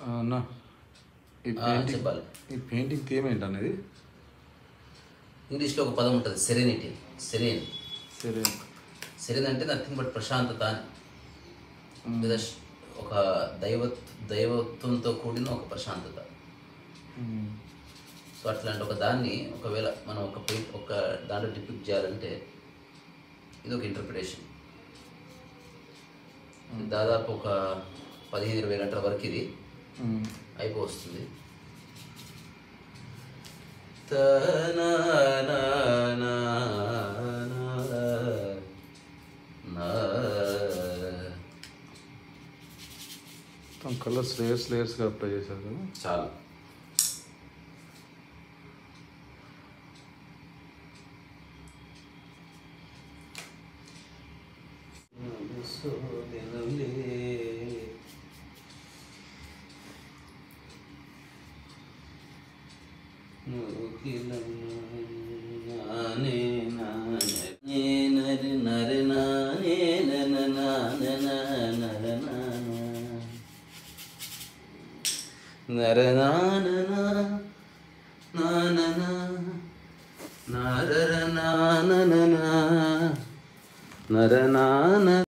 అన్న ఈ ఆ, పెయింటింగ్ చెప్పాలి ఈ పెయింటింగ్ థీమ్ ఏంటి అనేది ఇంగ్లీష్లో ఒక పదం ఉంటుంది సెరెనిటీ సెరెన్ సరే సెరెన్ అంటే నథింగ్ బట్ ప్రశాంతత అని లేదా శ్- ఒక దైవ దైవత్వంతో కూడిన ఒక ప్రశాంతత మ్మ్. సో అట్లాంటి ఒక దాన్ని ఒకవేళ మనం ఒక పెయింట్ ఒక దాంట్లో డిపిక్ట్ చేయాలంటే ఇది ఒక ఇంటర్ప్రిటేషన్ దాదాపు ఒక పదిహేను ఇరవై గంటల వరకు ఇది మ్మ్. అయిపోతుంది మొత్తం కలర్స్ లేయర్స్ లేయర్స్గా అప్లై చేశారు కదా చాలు నర